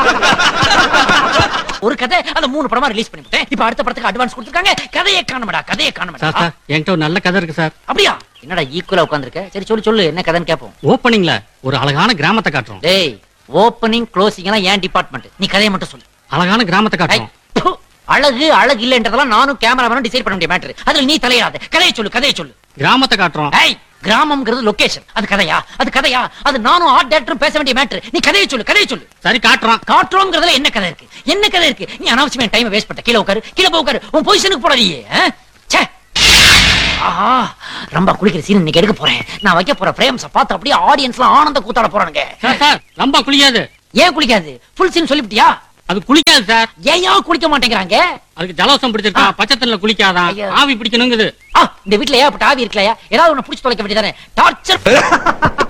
ஒரு கதை அந்த மூணு படமா ரிலீஸ் பண்ணிவிட்டேன் இப்ப அடுத்த படத்துக்கு அட்வான்ஸ் கொடுத்துருக்காங்க கதையை காணமடா கதையை காணமடா சார் சார் என்கிட்ட ஒரு நல்ல கதை இருக்கு சார் அப்படியா என்னடா ஈக்குவலா உட்கார்ந்திருக்க சரி சொல்லு சொல்லு என்ன கதைன்னு கேப்போம் ஓப்பனிங்ல ஒரு அழகான கிராமத்தை காட்டுறோம் டேய் ஓப்பனிங் க்ளோசிங் எல்லாம் ஏன் டிபார்ட்மெண்ட் நீ கதையை மட்டும் சொல்லு அழகான கிராமத்தை ஐ, காட்டுறோம் ப்பு, அழகு அழகு இல்லன்றதெல்லாம் நானும் கேமராமேனும் டிசைட் பண்ண வேண்டிய மேட்டர் அதுல நீ தலையிடாத கதையை சொல்லு கதையை சொல்லு கிராமத்தை காட்டுறோம் ஏய் கிராமம்ங்கிறது லொகேஷன் அது கதையா அது கதையா அது நானும் ஆர்ட் டேரக்டரும் பேச வேண்டிய மேட்டர் நீ கதையை சொல்லு கதையை சொல்லு சரி காட்டுறோம் காட்டுறோங்கிறதுல என்ன கதை இருக்கு என்ன கதை இருக்கு நீ அனாவசியமா டைம் வேஸ்ட் பண்ண கீழே உட்காரு கீழே போய் உட்காரு உன் பொசிஷனுக்கு போட நீ ச்சே ஆஹா ரொம்ப குளிக்கிற சீன் இன்னைக்கு எடுக்க போறேன் நான் வைக்க போற பிரேம்ஸ பார்த்து அப்படியே ஆடியன்ஸ்லாம் ஆனந்த கூத்தாட போறானுங்க சார் சார் ரொம்ப குளிக்காது ஏன் குளிக்காது ஃபுல் சீன் சொல்லிவிட்டியா அது குளிக்காது சார் ஏன் ஏன் குளிக்க மாட்டேங்கிறாங்க அதுக்கு ஜலவசம் பிடிச்சிருக்கா பச்சை தண்ணில குளிக்காதான் ஐயா. ஆவி பிடிக்கணுங்குது ஆ, இந்த வீட்ல ஏன் ஆவி இருக்கலையா ஏதாவது ஒண்ணு புடிச்சு தொலைக்க வேண்டியதானே டார்ச்சர்